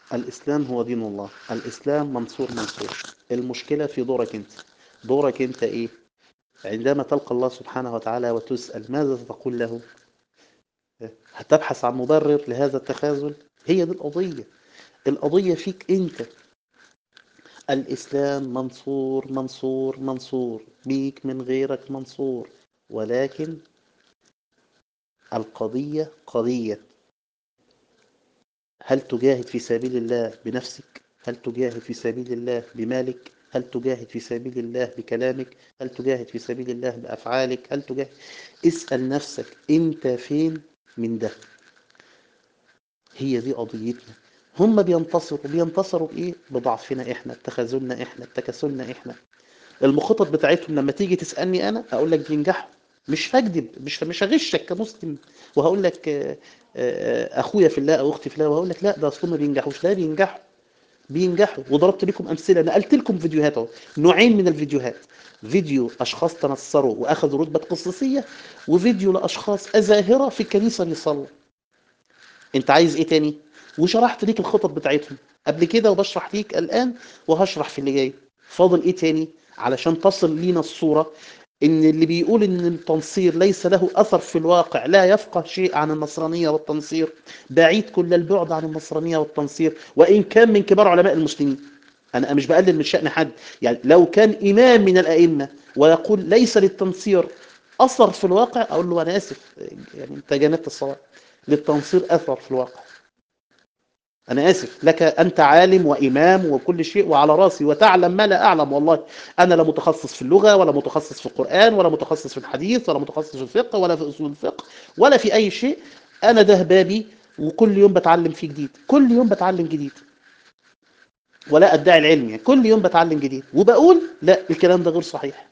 الإسلام هو دين الله الإسلام منصور منصور المشكلة في دورك أنت دورك أنت إيه عندما تلقى الله سبحانه وتعالى وتسأل ماذا تقول له هتبحث عن مبرر لهذا التخاذل هي دي القضية القضية فيك أنت الإسلام منصور منصور منصور بيك من غيرك منصور ولكن القضية قضية هل تجاهد في سبيل الله بنفسك هل تجاهد في سبيل الله بمالك هل تجاهد في سبيل الله بكلامك هل تجاهد في سبيل الله بأفعالك هل تجاهد اسأل نفسك انت فين من ده هي دي قضيتنا هم بينتصروا بينتصروا بايه بضعفنا احنا بتخاذلنا احنا بتكاسلنا احنا المخطط بتاعتهم لما تيجي تسالني انا اقول لك بينجحوا مش هكذب مش مش هغشك كمسلم وهقول لك آه، آه، اخويا في الله او اختي في الله وهقول لك لا ده اصلهم ما بينجحوش لا بينجحوا بينجحوا وضربت لكم امثله نقلت لكم فيديوهات اهو نوعين من الفيديوهات فيديو اشخاص تنصروا واخذوا رتبه قصصيه وفيديو لاشخاص ازاهره في الكنيسه بيصلوا انت عايز ايه تاني وشرحت ليك الخطط بتاعتهم قبل كده وبشرح ليك الان وهشرح في اللي جاي فاضل ايه تاني علشان تصل لينا الصوره ان اللي بيقول ان التنصير ليس له اثر في الواقع لا يفقه شيء عن النصرانيه والتنصير بعيد كل البعد عن النصرانيه والتنصير وان كان من كبار علماء المسلمين انا مش بقلل من شان حد يعني لو كان امام من الائمه ويقول ليس للتنصير اثر في الواقع اقول له انا اسف يعني انت جانبت الصواب للتنصير اثر في الواقع أنا آسف لك أنت عالم وإمام وكل شيء وعلى راسي وتعلم ما لا أعلم والله أنا لا متخصص في اللغة ولا متخصص في القرآن ولا متخصص في الحديث ولا متخصص في الفقه ولا في أصول الفقه ولا في أي شيء أنا ده بابي وكل يوم بتعلم فيه جديد كل يوم بتعلم جديد ولا أدعي العلم يعني كل يوم بتعلم جديد وبقول لا الكلام ده غير صحيح